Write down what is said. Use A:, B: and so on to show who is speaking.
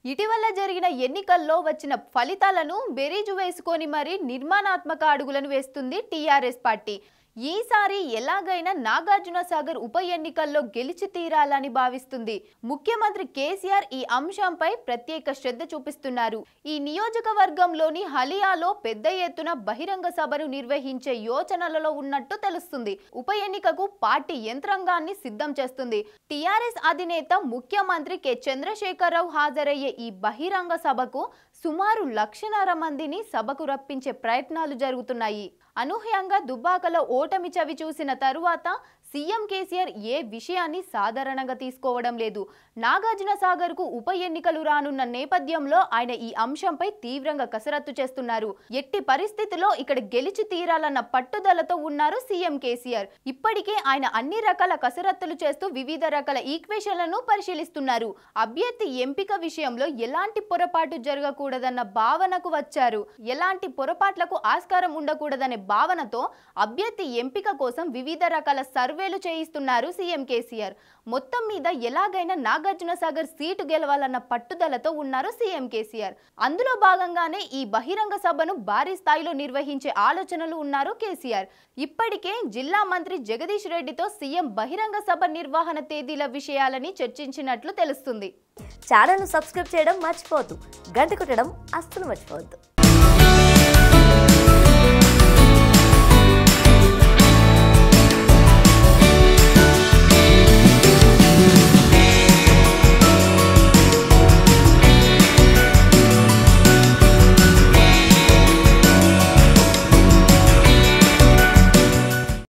A: ఇటీవల జరిగిన ఎన్నికల్లో వచ్చిన ఫలితాలను బెరీజు వేసుకొని మరీ నిర్మాణాత్మక అడుగులను వేస్తుంది టీఆర్ఎస్ పార్టీ ఈసారి ఎలాగైనా నాగార్జున సాగర్ ఉప ఎన్నికల్లో గెలిచి తీరాలని భావిస్తుంది ముఖ్యమంత్రి కేసీఆర్ ఈ అంశంపై ప్రత్యేక శ్రద్ధ చూపిస్తున్నారు ఈ నియోజకవర్గంలోని హలియాలో పెద్ద ఎత్తున బహిరంగ సభను నిర్వహించే యోచనలలో ఉన్నట్టు తెలుస్తుంది ఉప ఎన్నికకు పార్టీ యంత్రాంగాన్ని సిద్ధం చేస్తుంది టీఆర్ఎస్ అధినేత ముఖ్యమంత్రి కె చంద్రశేఖరరావు హాజరయ్యే ఈ బహిరంగ సభకు సుమారు లక్షన్నర మందిని సభకు రప్పించే ప్రయత్నాలు జరుగుతున్నాయి అనూహ్యంగా దుబ్బాకలో ఓటమి చవి చూసిన తరువాత సీఎం కేసీఆర్ ఏ విషయాన్ని సాధారణంగా తీసుకోవడం లేదు నాగార్జున సాగర్ కు ఉప ఎన్నికలు రానున్న నేపథ్యంలో ఆయన ఈ అంశంపై తీవ్రంగా కసరత్తు చేస్తున్నారు ఎట్టి పరిస్థితిలో ఇక్కడ గెలిచి తీరాలన్న పట్టుదలతో ఉన్నారు సీఎం కేసీఆర్ ఇప్పటికే ఆయన అన్ని రకాల కసరత్తులు చేస్తూ వివిధ రకాల ఈక్వేషన్లను పరిశీలిస్తున్నారు అభ్యర్థి ఎంపిక విషయంలో ఎలాంటి పొరపాటు జరగకూడదన్న భావనకు వచ్చారు ఎలాంటి పొరపాట్లకు ఆస్కారం ఉండకూడదనే భావనతో అభ్యర్థి ఎంపిక కోసం వివిధ రకాల సర్వేలు చేయిస్తున్నారు సీఎం కేసీఆర్ మొత్తం మీద ఎలాగైనా నాగార్జున సాగర్ సీటు గెలవాలన్న పట్టుదలతో ఉన్నారు సీఎం కేసీఆర్ అందులో భాగంగానే ఈ బహిరంగ సభను భారీ స్థాయిలో నిర్వహించే ఆలోచనలు ఉన్నారు కేసీఆర్ ఇప్పటికే జిల్లా మంత్రి జగదీష్ రెడ్డితో సీఎం బహిరంగ సభ నిర్వహణ తేదీల విషయాలని చర్చించినట్లు తెలుస్తుంది
B: ఛానల్ను సబ్స్క్రైబ్ చేయడం మర్చిపోవద్దు గంట కొట్టడం అస్సలు మర్చిపోవద్దు